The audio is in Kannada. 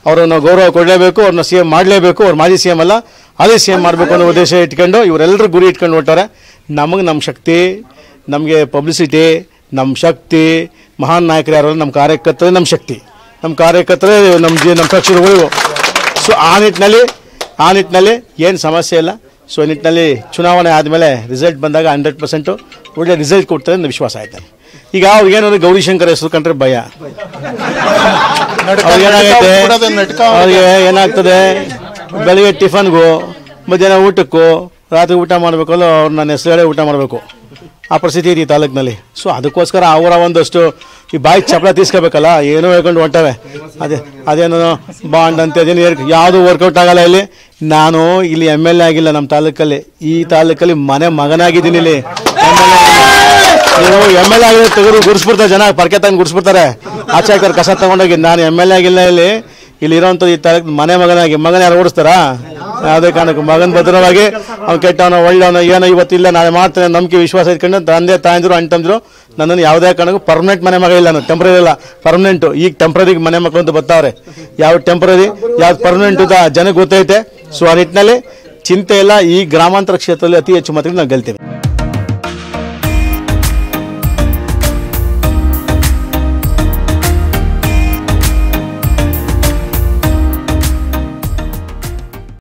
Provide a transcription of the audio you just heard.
ಅವರನ್ನು ಗೌರವ ಕೊಡಲೇಬೇಕು ಅವ್ರನ್ನ ಸಿ ಎಂ ಮಾಡಲೇಬೇಕು ಅವ್ರು ಮಾಜಿ ಸಿ ಎಂ ಅಲ್ಲ ಅದೇ ಸಿ ಎಂ ಮಾಡಬೇಕು ಅನ್ನೋ ಉದ್ದೇಶ ಇಟ್ಕೊಂಡು ಇವರೆಲ್ಲರೂ ಗುರಿ ಇಟ್ಕೊಂಡು ಹೊರ್ಟಾರೆ ನಮಗೆ ನಮ್ಮ ಶಕ್ತಿ ನಮಗೆ ಪಬ್ಲಿಸಿಟಿ ನಮ್ಮ ಶಕ್ತಿ ಮಹಾನ್ ನಾಯಕರು ಯಾರು ನಮ್ಮ ಕಾರ್ಯಕರ್ತರೇ ನಮ್ಮ ಶಕ್ತಿ ನಮ್ಮ ಕಾರ್ಯಕರ್ತರೇ ನಮ್ಮ ಜೀ ನಮ್ಮ ಪಕ್ಷದ ಉಳಿವು ಸೊ ಆ ನಿಟ್ಟಿನಲ್ಲಿ ಆ ನಿಟ್ಟಿನಲ್ಲಿ ಏನು ಸಮಸ್ಯೆ ಇಲ್ಲ ಸೊ ಈ ನಿಟ್ಟಿನಲ್ಲಿ ಚುನಾವಣೆ ಆದಮೇಲೆ ರಿಸಲ್ಟ್ ಬಂದಾಗ ಹಂಡ್ರೆಡ್ ಪರ್ಸೆಂಟು ಒಳ್ಳೆ ರಿಸಲ್ಟ್ ಕೊಡ್ತಾರೆ ಅಂತ ವಿಶ್ವಾಸ ಆಯ್ತು ಈಗ ಅವ್ರಿಗೆ ಏನಂದ್ರೆ ಗೌರಿಶಂಕರ್ ಹೆಸರು ಕಂಡ್ರೆ ಭಯ ಅವ್ರಿಗೆ ಏನಾಗೈತೆ ಅವ್ರಿಗೆ ಏನಾಗ್ತದೆ ಬೆಳಿಗ್ಗೆ ಟಿಫನ್ಗೂ ಮಧ್ಯಾಹ್ನ ಊಟಕ್ಕೂ ರಾತ್ರಿ ಊಟ ಮಾಡಬೇಕಲ್ಲ ಅವ್ರು ನನ್ನ ಹೆಸರುಗಳೇ ಊಟ ಮಾಡಬೇಕು ಆ ಪರಿಸ್ಥಿತಿ ಇದೆ ಈ ತಾಲೂಕಿನಲ್ಲಿ ಸೊ ಅದಕ್ಕೋಸ್ಕರ ಅವರ ಒಂದಷ್ಟು ಈ ಬಾಯಿ ಚಪ್ಪಳ ತೀಸ್ಕೋಬೇಕಲ್ಲ ಏನೋ ಹೇಳ್ಕೊಂಡು ಹೊಂಟವೆ ಅದೇ ಅದೇನೋ ಬಾಂಡ್ ಅಂತ ಅದೇನು ಯಾವುದು ವರ್ಕೌಟ್ ಆಗಲ್ಲ ಇಲ್ಲಿ ನಾನು ಇಲ್ಲಿ ಎಮ್ ಎಲ್ ಎ ಆಗಿಲ್ಲ ನಮ್ಮ ತಾಲೂಕಲ್ಲಿ ಈ ತಾಲೂಕಲ್ಲಿ ಮನೆ ಮಗನಾಗಿದ್ದೀನಿ ಇಲ್ಲಿ ನೀವು ಎಮ್ ಎಲ್ ಎ ಆಗಿದ್ರೆ ತೆಗೆದು ಗುಡಿಸ್ಬಿಡ್ತಾರೆ ಜನ ಪರ್ಕೆ ತಗೊಂಡು ಗುಡಿಸ್ಬಿಡ್ತಾರೆ ಆಚೆ ಹಾಕೋರು ಕಸ ತಗೊಂಡೋಗಿ ನಾನು ಎಮ್ ಎಲ್ ಎ ಆಗಿಲ್ಲ ಇಲ್ಲಿ ಇಲ್ಲಿ ಇರೋಂಥ ಈ ತಾಲೂಕು ಮನೆ ಮಗನಾಗಿ ಮಗನ ಯಾರು ಓಡಿಸ್ತಾರಾ ಯಾವುದೇ ಕಾರಣಕ್ಕೂ ಮಗನ ಭದ್ರವಾಗಿ ಅವ್ನು ಕೆಟ್ಟವನ ಒಳ್ಳೆಯವನ ಏನೋ ಇವತ್ತಿಲ್ಲ ನಾಳೆ ಮಾಡ್ತಾನೆ ನಂಬಿಕೆ ವಿಶ್ವಾಸ ಇಟ್ಕೊಂಡು ತಂದೆ ತಾಯಂದಿರು ಅಂಟಂದ್ರು ನನ್ನನ್ನು ಯಾವುದೇ ಕಾರಣಕ್ಕೂ ಪರ್ಮನೆಂಟ್ ಮನೆ ಮಗ ಇಲ್ಲ ನಾನು ಟೆಂಪ್ರರಿ ಇಲ್ಲ ಪರ್ಮನೆಂಟು ಈಗ ಟೆಂಪ್ರರಿ ಮನೆ ಮಕ್ಕಳು ಅಂತ ಬರ್ತಾವ್ರೆ ಯಾವ ಟೆಂಪ್ರರಿ ಯಾವ್ದು ಪರ್ಮನೆಂಟ್ ಅಂತ ಜನಕ್ಕೆ ಗೊತ್ತೈತೆ ಸೊ ಆ ನಿಟ್ಟಿನಲ್ಲಿ ಚಿಂತೆ ಇಲ್ಲ ಈ ಗ್ರಾಮಾಂತರ ಕ್ಷೇತ್ರದಲ್ಲಿ ಅತಿ ಹೆಚ್ಚು ಮಟ್ಟಿಗೆ ನಾವು ಗೆಲ್ತೀವಿ